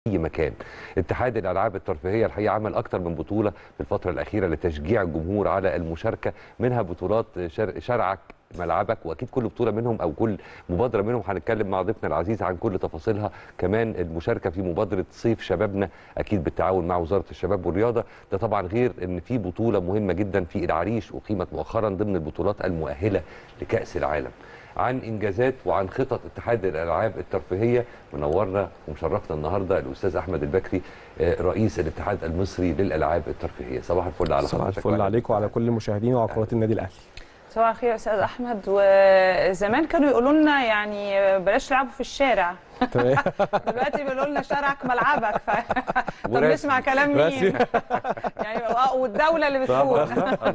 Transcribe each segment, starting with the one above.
اي مكان اتحاد الالعاب الترفيهيه الحقيقه عمل اكتر من بطوله في الفتره الاخيره لتشجيع الجمهور على المشاركه منها بطولات شر- شرعك ملعبك واكيد كل بطوله منهم او كل مبادره منهم هنتكلم مع ضيفنا العزيز عن كل تفاصيلها كمان المشاركه في مبادره صيف شبابنا اكيد بالتعاون مع وزاره الشباب والرياضه ده طبعا غير ان في بطوله مهمه جدا في العريش اقيمت مؤخرا ضمن البطولات المؤهله لكاس العالم عن انجازات وعن خطط اتحاد الالعاب الترفيهيه منورنا ومشرفنا النهارده الاستاذ احمد البكري آه، رئيس الاتحاد المصري للالعاب الترفيهيه صباح الفل على صباح حضرتك الفل وعلى عليك وعلى كل المشاهدين وعلى قناه النادي الاهلي صباح الخير يا استاذ احمد وزمان كانوا يقولوا لنا يعني بلاش تلعبوا في الشارع تمام دلوقتي بيقولوا لنا شارعك ملعبك ف... طب ورسمي. نسمع كلام مين رسمي. يعني اه والدوله اللي بتقول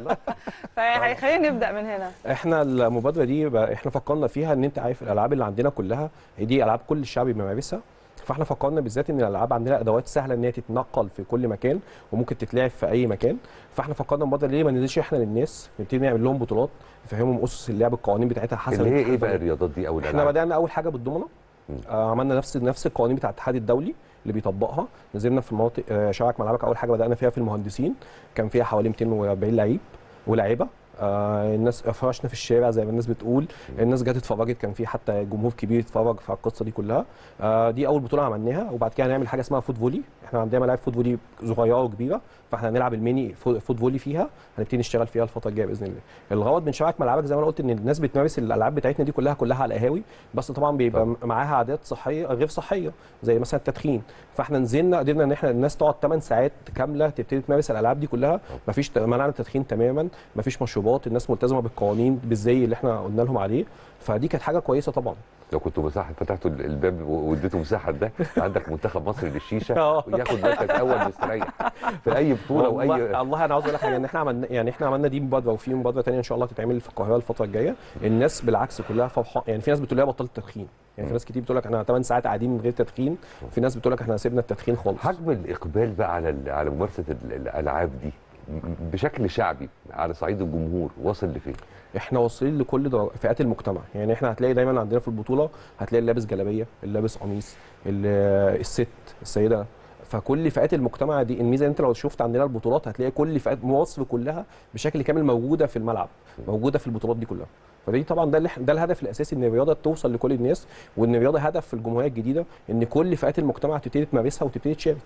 فخلينا نبدا من هنا احنا المبادره دي بقى احنا فكرنا فيها ان انت عارف الالعاب اللي عندنا كلها هي دي العاب كل الشعب بيمارسها فاحنا فكرنا بالذات ان الالعاب عندنا ادوات سهله ان هي تتنقل في كل مكان وممكن تتلعب في اي مكان فاحنا فكرنا المبادره ليه ما ننزلش احنا للناس نبتدي نعمل لهم بطولات نفهمهم اسس اللعب القوانين بتاعتها حسب اللي هي ايه الاتحاد بقى الرياضات دي او احنا الالعاب بدانا اول حاجه بالضمنه مم. آه عملنا نفس نفس القوانين بتاع الاتحاد الدولي اللي بيطبقها نزلنا في المناطق آه شارك ملعبك اول حاجه بدانا فيها في المهندسين كان فيها حوالي 240 لعيب ولاعيبه آه الناس فرشنا في الشارع زي ما الناس بتقول الناس جت اتفرجت كان في حتى جمهور كبير اتفرج في القصه دي كلها آه دي اول بطوله عملناها وبعد كده هنعمل حاجه اسمها فوت فولي احنا عندنا ملاعب فوت فولي صغيره وكبيره فاحنا هنلعب الميني فو- فوت فولي فيها هنبتدي نشتغل فيها الفتره الجايه باذن الله الغرض من شبكه ملعبك زي ما انا قلت ان الناس بتمارس الالعاب بتاعتنا دي كلها كلها على القهاوي بس طبعا بيبقى طبعا. معاها عادات صحيه غير صحيه زي مثلا التدخين فاحنا نزلنا قدرنا ان احنا الناس تقعد 8 ساعات كامله تبتدي تمارس الالعاب دي كلها مفيش ت- منعنا التدخين تماما مفيش مشروبات الناس ملتزمه بالقوانين بالزي اللي احنا قلنا لهم عليه فدي كانت حاجه كويسه طبعا لو كنتوا مساحه فتحتوا الباب واديتوا مساحه ده عندك منتخب مصر للشيشه آه. وياخد مركز اول مستريح في اي بطوله واي والله الله انا عاوز اقول لك حاجه ان احنا عملنا يعني احنا عملنا دي مبادره وفي مبادره ثانيه ان شاء الله تتعمل في القاهره الفتره الجايه الناس بالعكس كلها فرحان يعني في ناس بتقول لي أنا بطلت تدخين يعني في ناس كتير بتقول لك احنا 8 ساعات قاعدين من غير تدخين في ناس بتقول لك احنا سيبنا التدخين خالص حجم الاقبال بقى على ال- على ممارسه ال- الالعاب دي م- بشكل شعبي على صعيد الجمهور واصل لفين؟ احنا واصلين لكل در- فئات المجتمع يعني احنا هتلاقي دايما عندنا في البطوله هتلاقي اللي لابس جلابيه اللي لابس قميص اللي- الست السيده فكل فئات المجتمع دي الميزه إن انت لو شفت عندنا البطولات هتلاقي كل فئات مصر كلها بشكل كامل موجوده في الملعب موجوده في البطولات دي كلها فدي طبعا ده اللي إح- ده الهدف الاساسي ان الرياضه توصل لكل الناس وان الرياضه هدف في الجمهوريه الجديده ان كل فئات المجتمع تبتدي تمارسها وتبتدي تشارك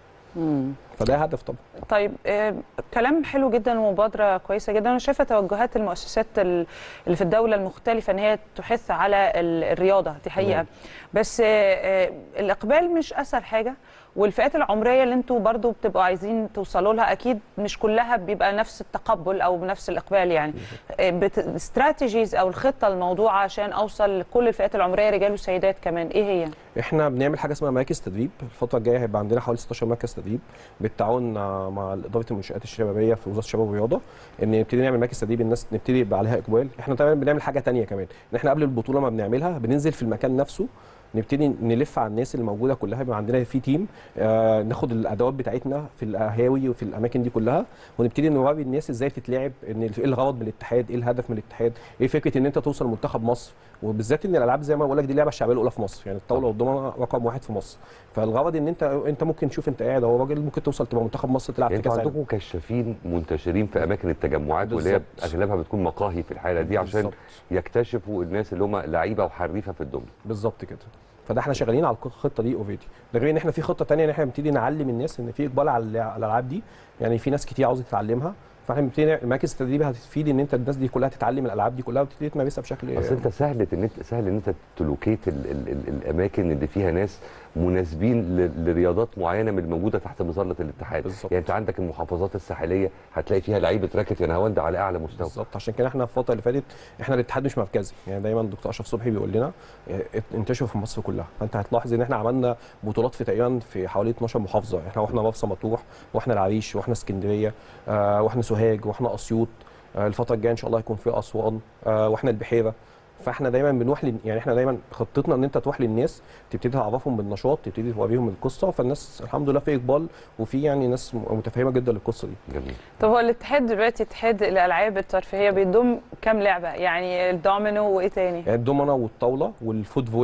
فده هدف طبعا طيب آه، كلام حلو جدا ومبادره كويسه جدا انا شايفه توجهات المؤسسات ال- اللي في الدوله المختلفه ان هي تحث على ال- الرياضه دي حقيقه تمام. بس آه، آه، الاقبال مش اسهل حاجه والفئات العمريه اللي انتوا برضو بتبقوا عايزين توصلوا لها اكيد مش كلها بيبقى نفس التقبل او بنفس الاقبال يعني استراتيجيز او الخطه الموضوع عشان اوصل لكل الفئات العمريه رجال وسيدات كمان ايه هي احنا بنعمل حاجه اسمها مراكز تدريب الفتره الجايه هيبقى عندنا حوالي 16 مركز تدريب بالتعاون مع- مع اداره المنشات الشبابيه في وزاره الشباب والرياضه ان نبتدي نعمل مراكز تدريب الناس نبتدي يبقى عليها اقبال احنا طبعا بنعمل حاجه تانية كمان ان احنا قبل البطوله ما بنعملها بننزل في المكان نفسه نبتدي نلف على الناس اللي موجوده كلها يبقى عندنا في تيم آه ناخد الادوات بتاعتنا في القهاوي وفي الاماكن دي كلها ونبتدي نوري الناس ازاي تتلعب ان ايه الغرض من الاتحاد ايه الهدف من الاتحاد ايه فكره ان انت توصل منتخب مصر وبالذات ان الالعاب زي ما بقول لك دي اللعبه الشعبيه الاولى في مصر يعني الطاوله والضمنه رقم واحد في مصر فالغرض ان انت انت ممكن تشوف انت قاعد اهو راجل ممكن توصل تبقى منتخب مصر تلعب يعني في انتوا كاس العالم عندكم كشافين منتشرين في اماكن التجمعات واللي هي بالظبط. اغلبها بتكون مقاهي في الحاله دي عشان بالظبط. يكتشفوا الناس اللي هم لعيبه وحريفه في الدنيا بالظبط كده فده احنا شغالين على الخطه دي اوريدي ده غير ان احنا في خطه تانية ان احنا بنبتدي نعلم الناس ان في اقبال على الع- على الالعاب دي يعني في ناس كتير عاوزه تتعلمها فاحنا بنبتدي نعمل- مراكز التدريب هتفيد ان انت الناس دي كلها تتعلم الالعاب دي كلها وتبتدي تمارسها بشكل اصل انت سهل ان انت سهل ان انت تلوكيت ال ال ال الاماكن اللي فيها ناس مناسبين ل- لرياضات معينه من الموجوده تحت مظله الاتحاد بالظبط. يعني انت عندك المحافظات الساحليه هتلاقي فيها لعيبه راكت يا نهاوند على اعلى مستوى بالظبط عشان كده احنا في الفتره اللي فاتت احنا الاتحاد مش مركزي يعني دايما الدكتور اشرف صبحي بيقول لنا اه، انتشروا في مصر كلها فانت هتلاحظ ان احنا عملنا بطولات في تقريبا في حوالي 12 محافظه احنا واحنا مرسى مطروح واحنا العريش واحنا اسكندريه اه واحنا سوهاج واحنا اسيوط اه الفتره الجايه ان شاء الله هيكون في اسوان اه واحنا البحيره فاحنا دايما بنروح لل... يعني احنا دايما خطتنا ان انت تروح للناس تبتدي تعرفهم بالنشاط تبتدي توريهم القصه فالناس الحمد لله في اقبال وفي يعني ناس متفهمه جدا للقصه دي جميل طب هو الاتحاد دلوقتي اتحاد الالعاب الترفيهيه بيضم كام لعبه يعني الدومينو وايه تاني يعني الدومنه والطاوله والفوت فولي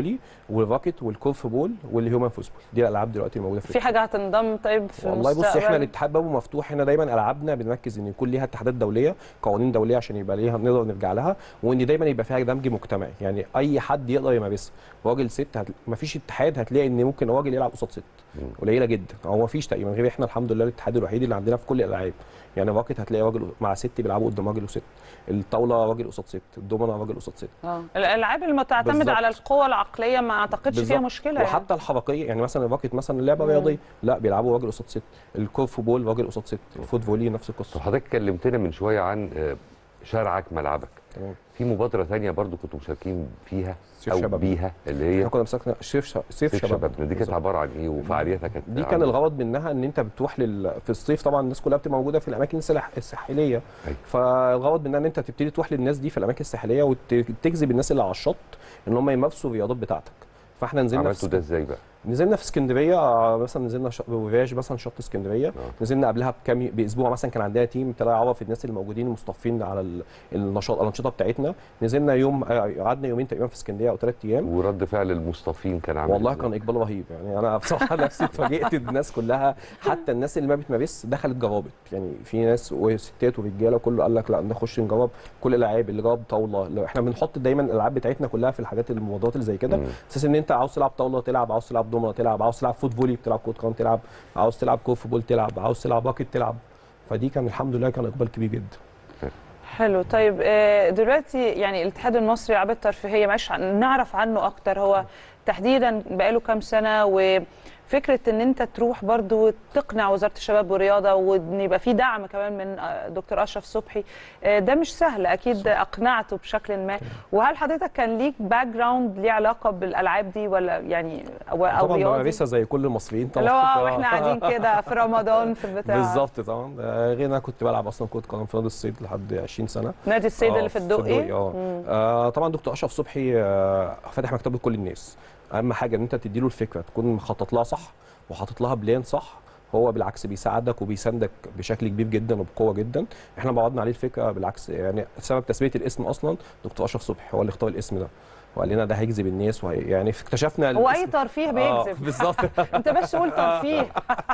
والراكت والكورف بول والهيومن فوسبول دي الالعاب دلوقتي الموجوده في في حاجه هتنضم طيب في والله بص المستقبل؟ احنا الاتحاد بابه مفتوح احنا دايما العابنا بنركز ان يكون ليها اتحادات دوليه قوانين دوليه عشان يبقى ليها نقدر نرجع لها وان دايما يبقى فيها دمج مجتمعي يعني اي حد يقدر يمارسها راجل ست هت... مفيش اتحاد هتلاقي ان ممكن راجل يلعب قصاد ست مم. قليله جدا او مفيش تقريبا غير احنا الحمد لله الاتحاد الوحيد اللي عندنا في كل الالعاب يعني الراكت هتلاقي راجل مع ست بيلعبوا قدام راجل وست الطاوله راجل قصاد ست الدومنه راجل قصاد ست اه الالعاب اللي تعتمد بالظبط. على القوه العقليه ما اعتقدش فيها بالظبط. مشكله يعني. وحتى الحركيه يعني مثلا الراكت مثلا لعبه مم. رياضيه لا بيلعبوا راجل قصاد ست الكورف بول راجل قصاد ست الفوت فولي نفس طب القصه حضرتك كلمتنا من شويه عن آه، شارعك ملعبك تمام في مبادره ثانيه برضو كنتوا مشاركين فيها سيف او شبابنا. بيها اللي هي احنا كنا مسكنا سيف شا... سيف, سيف شبابنا شبابنا دي كانت بالظبط. عباره عن ايه وفعاليتها كانت دي كان عاملة الغرض منها ان انت بتروح لل... في الصيف طبعا الناس كلها بتبقى موجوده في الاماكن السلاح... الساحليه أيوة. فالغرض منها ان انت تبتدي تروح للناس دي في الاماكن الساحليه وتجذب الناس اللي على الشط ان هم يمارسوا الرياضات بتاعتك فاحنا نزلنا عملتوا في ده ازاي بقى؟ نزلنا في اسكندريه آه، مثلا نزلنا ش... بوفاج مثلا شط اسكندريه آه. نزلنا قبلها بكام ي- باسبوع مثلا كان عندنا تيم ابتدى يعرف الناس اللي موجودين المصطفين على ال- النشاط الانشطه بتاعتنا نزلنا يوم آه، قعدنا يومين تقريبا في اسكندريه او ثلاث ايام ورد فعل المصطفين كان عامل والله إزاي؟ كان اقبال رهيب يعني انا بصراحه نفسي اتفاجئت الناس كلها حتى الناس اللي ما بتمارس دخلت جربت يعني في ناس وستات ورجاله كله قال لك لا نخش نجرب كل الالعاب اللي جرب طاوله لو احنا بنحط دايما الالعاب بتاعتنا كلها في الحاجات المبادرات اللي زي كده مم. اساس ان انت عاوز تلعب طاوله تلعب عاوز تلعب دومنه تلعب عاوز تلعب فوت فولي بتلعب كوت كان تلعب عاوز تلعب كوف بول تلعب عاوز تلعب باكت تلعب فدي كان الحمد لله كان اقبال كبير جدا حلو طيب آه، دلوقتي يعني الاتحاد المصري للالعاب الترفيهيه معلش عن- نعرف عنه اكتر هو تحديدا بقاله كام سنه وفكره ان انت تروح برضو تقنع وزاره الشباب والرياضه وان يبقى في دعم كمان من آه، دكتور اشرف صبحي آه، ده مش سهل اكيد اقنعته بشكل ما وهل حضرتك كان ليك باك جراوند ليه علاقه بالالعاب دي ولا يعني او او طبعا رياضي بمارسها زي كل المصريين طبعا اللي هو آه. واحنا قاعدين كده في رمضان في البتاع بالظبط طبعا آه، غير انا كنت بلعب اصلا كره قدم في نادي الصيد لحد 20 سنه نادي السيد آه، اللي في الدقي اه مم. آه، طبعا دكتور اشرف صبحي آه، فاتح مكتبه لكل الناس اهم حاجه ان انت تديله الفكره تكون مخطط لها صح وحاطط لها بلان صح هو بالعكس بيساعدك وبيساندك بشكل كبير جدا وبقوه جدا احنا بعضنا عليه الفكره بالعكس يعني سبب تسميه الاسم اصلا دكتور اشرف صبحي هو اللي اختار الاسم ده وقال لنا ده هيجذب الناس وهي يعني اكتشفنا هو اي الاسم- ترفيه آه، بيجذب بالظبط انت بس قول ترفيه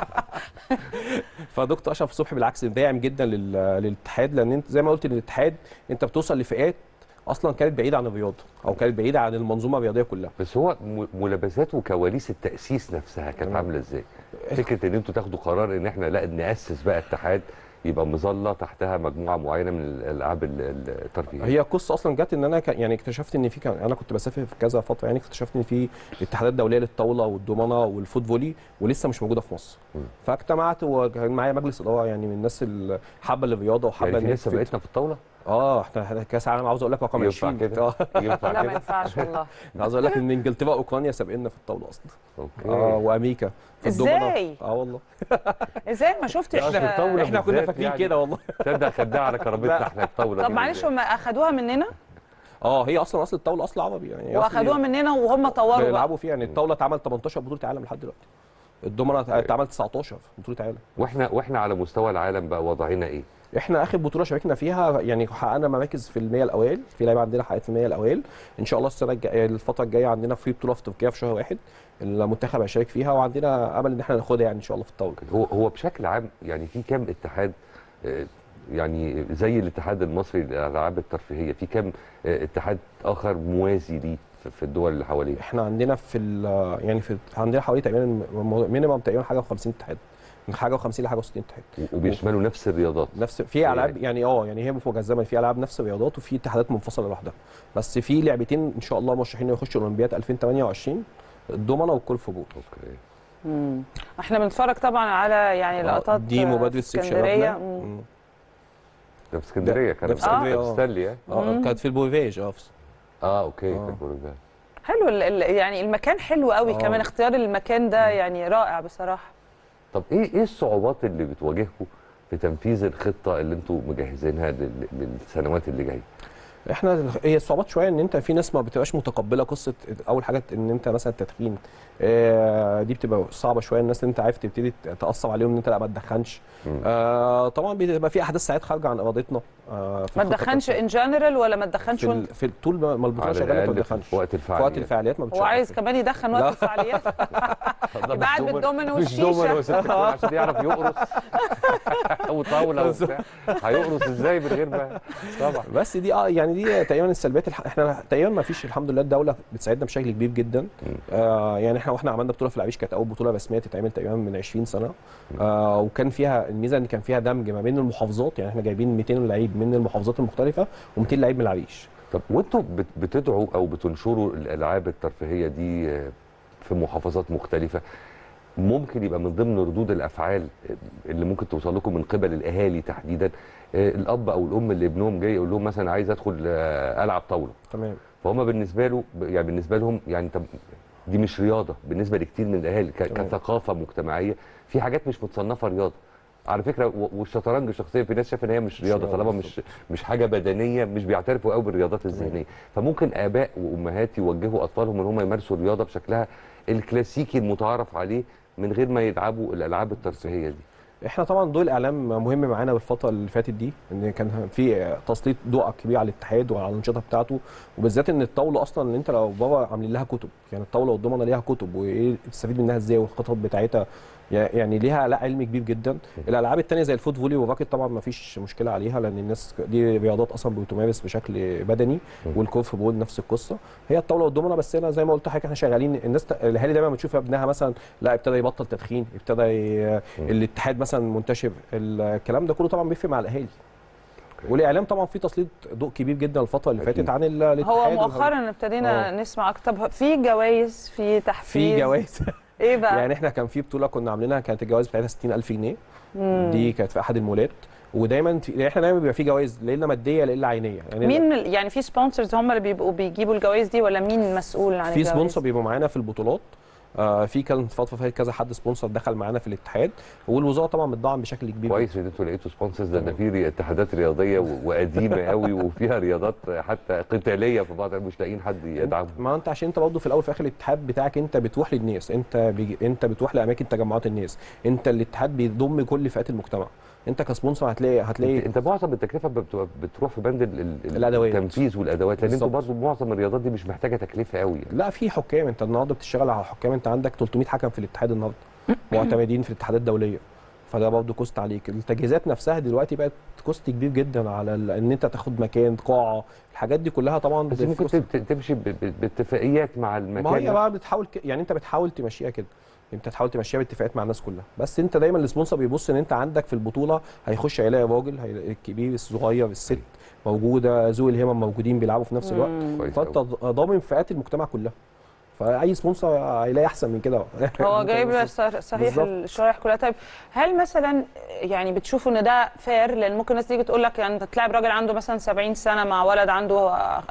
فدكتور اشرف صبحي بالعكس داعم جدا لل- للاتحاد لان انت زي ما قلت الاتحاد انت بتوصل لفئات اصلا كانت بعيده عن الرياضه او كانت بعيده عن المنظومه الرياضيه كلها بس هو م- ملابسات وكواليس التاسيس نفسها كانت تمام. عامله ازاي؟ فكره ان انتوا تاخدوا قرار ان احنا لا ناسس بقى اتحاد يبقى مظله تحتها مجموعه معينه من الالعاب ال- ال- الترفيهيه هي القصه اصلا جت ان انا كان يعني اكتشفت ان في كان انا كنت بسافر في كذا فتره يعني اكتشفت ان في اتحادات دوليه للطاوله والدومنه والفوت فولي ولسه مش موجوده في مصر مم. فاجتمعت وكان معايا مجلس اداره يعني من الناس اللي حابه الرياضه وحابه يعني في إن هي ناس تفيد. سبقتنا في الطاوله اه احنا إحنا كاس العالم عاوز اقول لك رقم ينفع 20 كده؟ آه، ينفع لا ما كده؟ ينفعش والله عاوز اقول لك ان انجلترا واوكرانيا سابقنا في الطاوله اصلا اوكي اه وامريكا في الدومنة. ازاي؟ اه والله ازاي ما شفتش لا، في الطاولة احنا كنا بالذات فاكرين يعني. كده والله تصدق خدناها على كرامتنا لا. احنا الطاوله طب دي معلش بالذات. هم اخدوها مننا اه هي اصلا اصل الطاوله اصل عربي يعني هي أصل- واخدوها مننا وهم طوروا بقى. بيلعبوا فيها يعني الطاوله اتعمل 18 بطوله عالم لحد دلوقتي الدومنه اتعمل 19 بطوله عالم واحنا واحنا على مستوى العالم بقى وضعنا ايه؟ احنا اخر بطوله شاركنا فيها يعني حققنا مراكز في المية الاوائل في لعيبه عندنا حققت في المية الاوائل ان شاء الله السنه الجايه الفتره الجايه عندنا في بطوله في تركيا في شهر واحد المنتخب هيشارك فيها وعندنا امل ان احنا ناخدها يعني ان شاء الله في الطاوله هو هو بشكل عام يعني في كام اتحاد آه، يعني زي الاتحاد المصري للالعاب الترفيهيه في كام آه، اتحاد اخر موازي ليه في- في الدول اللي حواليه احنا عندنا في ال- يعني في عندنا حوالي تقريبا مينيمم تقريبا حاجه و50 اتحاد من حاجه و50 لحاجه و60 اتحاد و- وبيشملوا نفس الرياضات نفس في العاب يعني اه يعني هي مجزمه في العاب نفس الرياضات وفي اتحادات منفصله لوحدها بس في لعبتين ان شاء الله مرشحين يخشوا اولمبياد 2028 الدومنه والكولف بول اوكي مم. احنا بنتفرج طبعا على يعني آه، لقطات دي في مبادره سيف اسكندريه شبابنا مم. مم. ده في اسكندريه ده كان في اسكندرية، في آه. ستانلي اه اه مم. كانت في البوفيج اه في- اه اوكي آه. كان بورجان. حلو ال- ال- يعني المكان حلو قوي آه. كمان اختيار المكان ده يعني رائع بصراحه طب ايه ايه الصعوبات اللي بتواجهكم في تنفيذ الخطه اللي انتم مجهزينها لل- للسنوات اللي جايه احنا هي الصعوبات شويه ان انت في ناس ما بتبقاش متقبله قصه اول حاجه ان انت مثلا التدخين آه، دي بتبقى صعبه شويه الناس اللي انت عارف تبتدي تقصب عليهم ان انت لا ما تدخنش مم. آه، طبعا بيبقى في احداث ساعات خارجه عن ارادتنا آه، في ما الخطة تدخنش بتاعتنا. ان جنرال ولا ما تدخنش في, وانت ال- في طول ما ما البطوله على شغاله ما الأقل تدخنش في وقت في الفعالية وقت الفعاليات ما هو بتشغلش عايز كمان يدخن لا. وقت الفعاليات يبقى قاعد بالدومينو مش دومينو والشيشه وست عشان يعرف يقرص او طاوله وبتاع هيقرص ازاي من غير ما طبعا بس دي اه يعني دي تقريبا السلبيات الح... احنا تقريبا ما فيش الحمد لله الدوله بتساعدنا بشكل كبير جدا آه يعني احنا واحنا عملنا بطوله في العريش كانت اول بطوله رسميه تتعمل تقريبا من 20 سنه آه وكان فيها الميزه ان كان فيها دمج ما بين المحافظات يعني احنا جايبين 200 لعيب من المحافظات المختلفه و200 لعيب من العريش طب وانتوا بت- بتدعوا او بتنشروا الالعاب الترفيهيه دي آه، في محافظات مختلفه ممكن يبقى من ضمن ردود الافعال اللي ممكن توصل لكم من قبل الاهالي تحديدا آه، الاب او الام اللي ابنهم جاي يقول لهم مثلا عايز ادخل آه، العب طاوله تمام فهم بالنسبه له يعني بالنسبه لهم يعني طب دي مش رياضه بالنسبه لكتير من الاهالي ك- تمام. كثقافه مجتمعيه في حاجات مش متصنفه رياضه على فكره و- والشطرنج شخصيا في ناس شايفه ان هي مش رياضه رياضة طالما مش مش حاجه بدنيه مش بيعترفوا قوي بالرياضات الذهنيه فممكن اباء وامهات يوجهوا اطفالهم ان هم يمارسوا الرياضه بشكلها الكلاسيكي المتعارف عليه من غير ما يلعبوا الالعاب الترفيهيه دي احنا طبعا ضوء الاعلام مهم معانا بالفتره اللي فاتت دي ان كان في تسليط ضوء كبير على الاتحاد وعلى الانشطه بتاعته وبالذات ان الطاوله اصلا ان انت لو بابا عاملين لها كتب يعني الطاوله والضمنه ليها كتب وايه تستفيد منها ازاي والخطط بتاعتها يعني ليها لا علم كبير جدا الالعاب التانية زي الفوت فولي والراكت طبعا ما فيش مشكله عليها لان الناس دي رياضات اصلا بتمارس بشكل بدني والكورف بول نفس القصه هي الطاوله والضمنه بس انا زي ما قلت لحضرتك احنا شغالين الناس الاهالي دايما بتشوف ابنها مثلا لا ابتدى يبطل تدخين ابتدى ي... الاتحاد مثلا منتشر الكلام ده كله طبعا بيفرق مع الاهالي والاعلام طبعا في تسليط ضوء كبير جدا الفتره اللي أكيد. فاتت عن ال- الاتحاد هو والهوية. مؤخرا ابتدينا نسمع اكتر طب في جوائز في تحفيز في جوائز ايه بقى يعني احنا كان في بطوله كنا عاملينها كانت الجوائز بتاعتها 60000 جنيه مم. دي كانت في احد المولات ودايما في- احنا دايما بيبقى في جوائز لا الا ماديه لا الا عينيه يعني مين ال- يعني في سبونسرز هم اللي بيبقوا بيجيبوا الجوائز دي ولا مين مسؤول عن في الجوائز سبونسر بيبقوا معانا في البطولات آه في كان فتره فاتت كذا حد سبونسر دخل معانا في الاتحاد والوزاره طبعا بتدعم بشكل كبير كويس ان انتوا لقيتوا سبونسرز لان في ري- اتحادات رياضيه و- وقديمه قوي وفيها رياضات حتى قتاليه في بعض مش لاقيين حد يدعمهم ما انت عشان انت برضه في الاول وفي الاخر الاتحاد بتاعك انت بتروح للناس انت بيجي انت بتروح لاماكن تجمعات الناس انت الاتحاد بيضم كل فئات المجتمع انت كسبونسر هتلاقي هتلاقي انت, انت معظم التكلفه بتبقى بتروح في بند ال- ال- الأدوات. التنفيذ والادوات لان انتوا بالظبط. برضه معظم الرياضات دي مش محتاجه تكلفه قوي يعني. لا في حكام انت النهارده بتشتغل على حكام انت عندك 300 حكم في الاتحاد النهارده معتمدين في الاتحادات الدوليه فده برضه كوست عليك التجهيزات نفسها دلوقتي بقت كوست كبير جدا على ال- ان انت تاخد مكان قاعه الحاجات دي كلها طبعا بس بت- ممكن كوست. ت- تمشي ب- ب- باتفاقيات مع المكان ما هي نفسه. بقى بتحاول ك... يعني انت بتحاول تمشيها كده انت تحاول تمشيها باتفاقات مع الناس كلها بس انت دايما السبونسر بيبص ان انت عندك في البطوله هيخش هيلاقي راجل هيلاقي الكبير الصغير الست موجوده ذوي الهمم موجودين بيلعبوا في نفس الوقت مم. كويس فانت أوي. ضامن فئات المجتمع كلها فاي سبونسر هيلاقي احسن من كده هو انت جايب بس- صح- صحيح بالظبط. الشرايح كلها طيب هل مثلا يعني بتشوفوا ان ده فير لان ممكن الناس تيجي تقول لك يعني انت تلاعب راجل عنده مثلا 70 سنه مع ولد عنده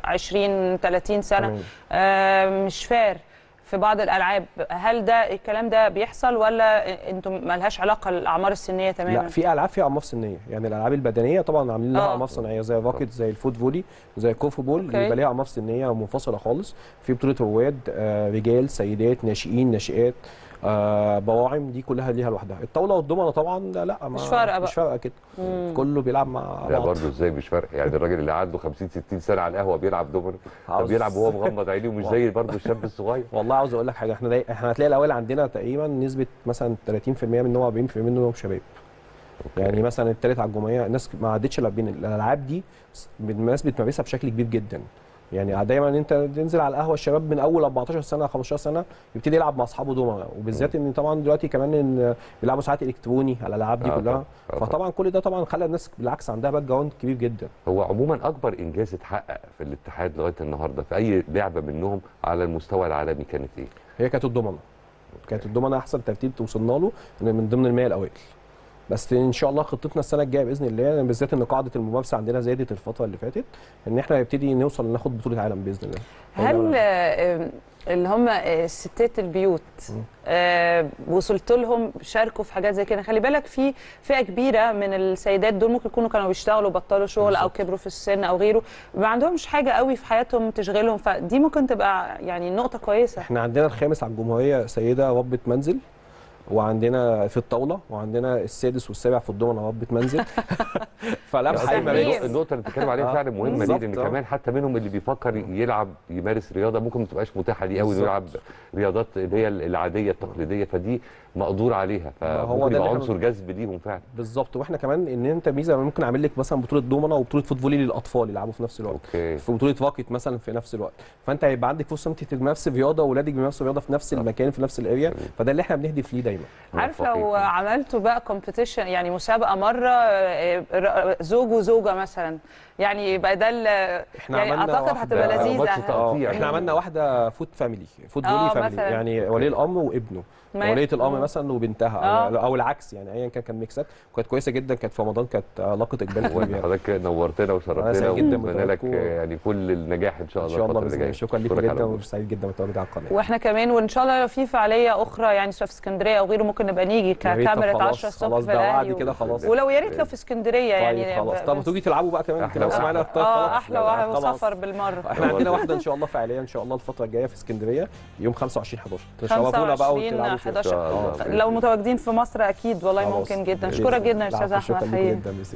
20 30 سنه تمام. آه مش فير في بعض الالعاب هل ده الكلام ده بيحصل ولا انتم مالهاش علاقه الاعمار السنيه تماما لا في العاب فيها اعمار سنيه يعني الالعاب البدنيه طبعا عاملين لها آه. اعمار صناعيه زي الراكت زي الفوت فولي زي الكوفو بول أوكي. بيبقى ليها اعمار سنيه منفصله خالص في بطوله رواد آه، رجال سيدات ناشئين ناشئات آه بواعم دي كلها ليها لوحدها الطاوله والضمنه طبعا لا, لا ما مش فارقة بقى. مش فارقه كده مم. كله بيلعب مع لا بعض برضه ازاي مش فارق يعني الراجل اللي عنده 50 60 سنه على القهوه بيلعب دومينو طب عاوز- بيلعب وهو مغمض عينيه ومش زي برضه الشاب الصغير والله عاوز اقول لك حاجه احنا داي... احنا هتلاقي الاوائل عندنا تقريبا نسبه مثلا 30% منهم 40% منهم شباب يعني مثلا التالت على الجمهوريه الناس ما عدتش لاعبين الالعاب دي الناس بتمارسها بشكل كبير جدا يعني دايما انت تنزل على القهوه الشباب من اول 14 سنه 15 سنه يبتدي يلعب مع اصحابه دوما وبالذات ان طبعا دلوقتي كمان ان بيلعبوا ساعات الكتروني على الالعاب دي آه كلها طبعاً. آه طبعاً. فطبعا كل ده طبعا خلى الناس بالعكس عندها باك جراوند كبير جدا هو عموما اكبر انجاز اتحقق في الاتحاد لغايه النهارده في اي لعبه منهم على المستوى العالمي كانت ايه؟ هي كانت الضمنه كانت الضمنه احسن ترتيب توصلنا له إن من ضمن المية الاوائل بس ان شاء الله خطتنا السنه الجايه باذن الله بالذات ان قاعده الممارسه عندنا زادت الفتره اللي فاتت ان احنا نبتدي نوصل ناخد بطوله عالم باذن الله هل آه، اللي هم آه، ستات البيوت آه وصلت لهم شاركوا في حاجات زي كده خلي بالك في فئه كبيره من السيدات دول ممكن يكونوا كانوا بيشتغلوا بطلوا شغل او كبروا في السن او غيره ما عندهمش حاجه قوي في حياتهم تشغلهم فدي ممكن تبقى يعني نقطه كويسه احنا عندنا الخامس على الجمهوريه سيده ربة منزل وعندنا في الطاوله وعندنا السادس والسابع في الضمنه ربة منزل فلا أصلاً بحي ما سهلين. بين النقطة اللي بتتكلم عليها آه، فعلا مهمة دي بالظبط، لأن آه. كمان حتى منهم اللي بيفكر يلعب يمارس رياضة ممكن ما تبقاش متاحة ليه قوي إنه بالظبط. يلعب رياضات اللي هي العادية التقليدية فدي مقدور عليها هو فممكن ده يبقى اللي إحنا عنصر جذب ليهم فعلا بالظبط واحنا كمان ان انت ميزه ممكن اعمل لك مثلا بطوله دومنه وبطوله فوتفولي للاطفال يلعبوا في نفس الوقت اوكي في بطوله راكت مثلا في نفس الوقت فانت هيبقى عندك فرصه انت تمارس رياضه واولادك بيمارسوا رياضه في نفس صح. المكان في نفس الاريا فده اللي احنا بنهدف ليه دايما عارف موفقين. لو عملتوا بقى كومبيتيشن يعني مسابقه مره آه، آه، زوج وزوجه مثلا يعني يبقى ده ال- احنا يعني عملنا اعتقد واحدة- هتبقى ماتش لذيذه تقطيع. اه احنا عملنا واحده فوت فاميلي فوت آه، فولي فاميلي مثلاً. يعني ولي الامر وابنه ما- وليه الامر مم. مثلا وبنتها آه. او, أو العكس يعني ايا كان كان ميكسات كانت كويسه جدا كانت في رمضان كانت علاقه اقبال كبير وانت يعني. حضرتك نورتنا أنا وشرفتنا سعيد جدا ونتمنى لك بتواجدكم. يعني كل النجاح ان شاء ان الله شاء الله الفترة اللي باذن الله جاية. شكرا لكم أشكرك على جدا وجودك. وسعيد جدا بالتواجد على القناه واحنا كمان وان شاء الله لو في فعاليه اخرى يعني سواء في اسكندريه او غيره ممكن نبقى نيجي يا ريت، طب ككاميرا خلاص- 10 الصبح خلاص في ده وعد الاهلي كده خلاص ولو يا ريت لو في اسكندريه يعني طيب خلاص ب- طب تيجي تلعبوا بقى كمان أحلى تلعبوا وأحلى. معانا طيب اه خلاص. احلى واحد خلاص. وسفر بالمره احنا عندنا واحده ان شاء الله فعاليه ان شاء الله الفتره الجايه في اسكندريه يوم 25 11 تشرفونا بقى 25 وتلعبوا فيها. 11 إن شاء الله. لو متواجدين في مصر اكيد والله خلاص. ممكن جدا بإذن اشكرك الله. جدا يا استاذ العفو، احمد شكرا لكم حقيقي جدا